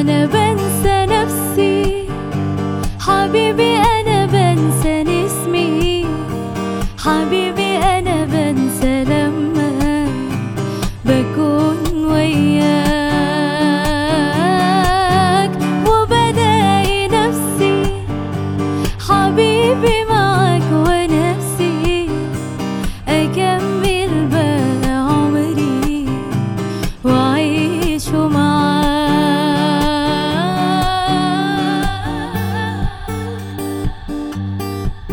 أنا بنسى نفسي حبيبي أنا بنسى اسمي حبيبي أنا بنسى لما بكون وياك وبلاقي نفسي حبيبي معاك ونفسي أكمل بقى عمري وأعيش معاك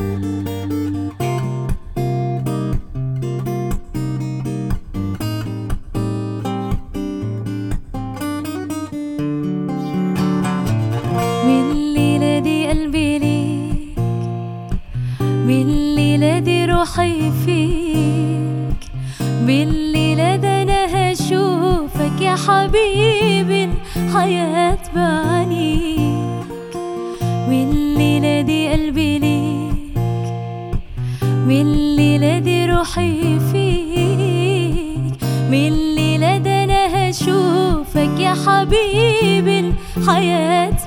من الليلة دي قلبي ليك من الليلة دي روحي فيك بالليلة ده أنا هشوفك يا حبيبي الحياة بعينيك من الليلة دي قلبي ليك من الليلة دي روحي فيك من الليلة ده أنا هشوفك يا حبيبي الحياة